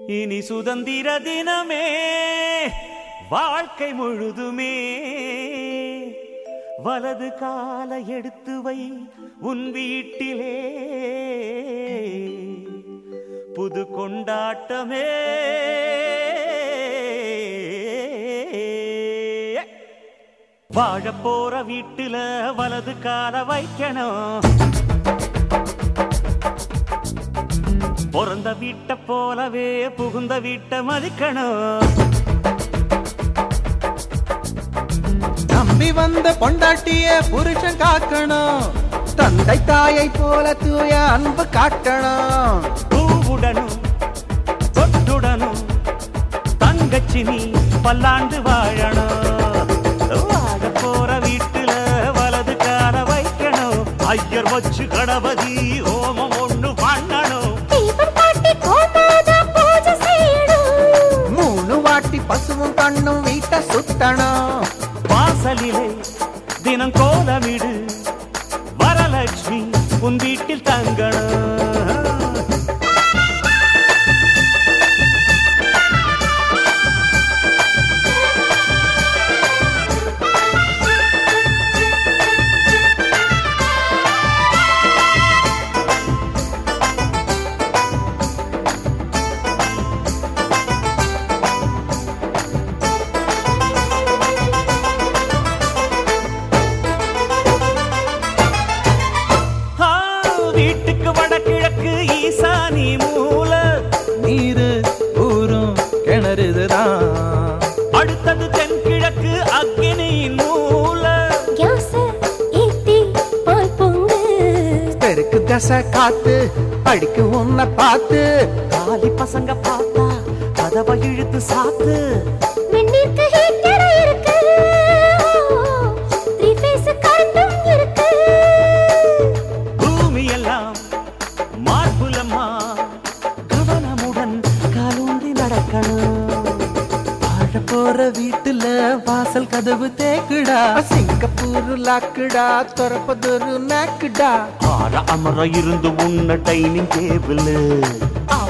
இனி சுதந்திர தினமே வாழ்க்கை முழுதுமே வலது கால எடுத்து வை உன் வீட்டிலே புது கொண்டாட்டமே வாழ போற வீட்டுல வலது கால வைக்கணும் பிறந்த வீட்டை போலவே புகுந்த வீட்டை மதிக்கணும் நம்பி வந்த பொண்டாட்டிய புருஷன் காக்கணும் தந்தை தாயை போல தூய அன்பு காட்டணும் பூவுடனும் தொட்டுடனும் தங்கச்சி நீ பல்லாண்டு வாழணும் வாழ போற வீட்டுல வலது கால வைக்கணும் ஐயர் வச்சு கணபதி ஹோமம் ஒண்ணு பண்ணணும் தீபம் காட்டி கோமாதா பூஜை செய்யணும் மூணு வாட்டி பசுவும் கண்ணும் வீட்டை சுத்தணும் வாசலிலே தினம் கோலமிடு வரலட்சுமி உன் வீட்டில் தங்கணும் ஆ, வீட்டுக்கு வடகிழக்கு ஈசானி மூல நீரு ஊரும் கிணறுதுதான் அடுத்தது தென்கிழக்கு அக்கினியின் மூல கேஸ ஏத்தி பால் பொங்கு தெருக்கு தசை காத்து அடிக்கு உன்னை பார்த்து காலி பசங்க பார்த்தா கதவை இழுத்து சாத்து வெந்நீருக்கு ஹீட்டர் இருக்கு த்ரீ ஃபேஸ் கரண்டும் இருக்கு பூமி எல்லாம் மார்புலம்மா கவனமுடன் காலூன்றி நடக்கணும் வாழ போற வீட்டுல வாசல் கதவு தேக்குடா சிங்கப்பூர் லாக்குடா துறப்பதொரு நாக்குடா ஆற அமர இருந்து உன்ன டைனிங் டேபிள்